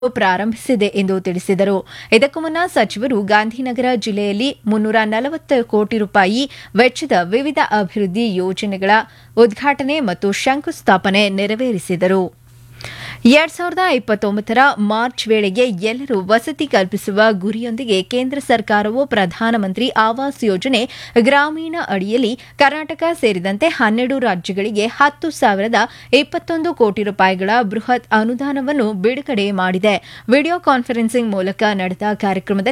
ಪ್ರಾರಂಭಿಸಿದೆ ಎಂದು ತಿಳಿಸಿದರು ಇದಕ್ಕೂ ಮುನ್ನ ಸಚಿವರು ಗಾಂಧಿನಗರ ಜಿಲ್ಲೆಯಲ್ಲಿ ಮುನ್ನೂರ ನಲವತ್ತು ಕೋಟಿ ರೂಪಾಯಿ ವೆಚ್ಚದ ವಿವಿಧ ಅಭಿವೃದ್ಧಿ ಯೋಜನೆಗಳ ಉದ್ಘಾಟನೆ ಮತ್ತು ಶಂಕುಸ್ಥಾಪನೆ ನೆರವೇರಿಸಿದರು ಎರಡ್ ಸಾವಿರದ ಇಪ್ಪತ್ತೊಂಬತ್ತರ ಮಾರ್ಚ್ ವೇಳೆಗೆ ಎಲ್ಲರೂ ವಸತಿ ಕಲ್ಪಿಸುವ ಗುರಿಯೊಂದಿಗೆ ಕೇಂದ್ರ ಸರ್ಕಾರವು ಪ್ರಧಾನಮಂತ್ರಿ ಆವಾಸ್ ಯೋಜನೆ ಗ್ರಾಮೀಣ ಅಡಿಯಲ್ಲಿ ಕರ್ನಾಟಕ ಸೇರಿದಂತೆ ಹನ್ನೆರಡು ರಾಜ್ಯಗಳಿಗೆ ಹತ್ತು ಸಾವಿರದ ಇಪ್ಪತ್ತೊಂದು ಕೋಟಿ ರೂಪಾಯಿಗಳ ಬೃಹತ್ ಅನುದಾನವನ್ನು ಬಿಡುಗಡೆ ಮಾಡಿದೆ ವಿಡಿಯೋ ಕಾನ್ಫರೆನ್ಸಿಂಗ್ ಮೂಲಕ ನಡೆದ ಕಾರ್ಯಕ್ರಮದಲ್ಲಿ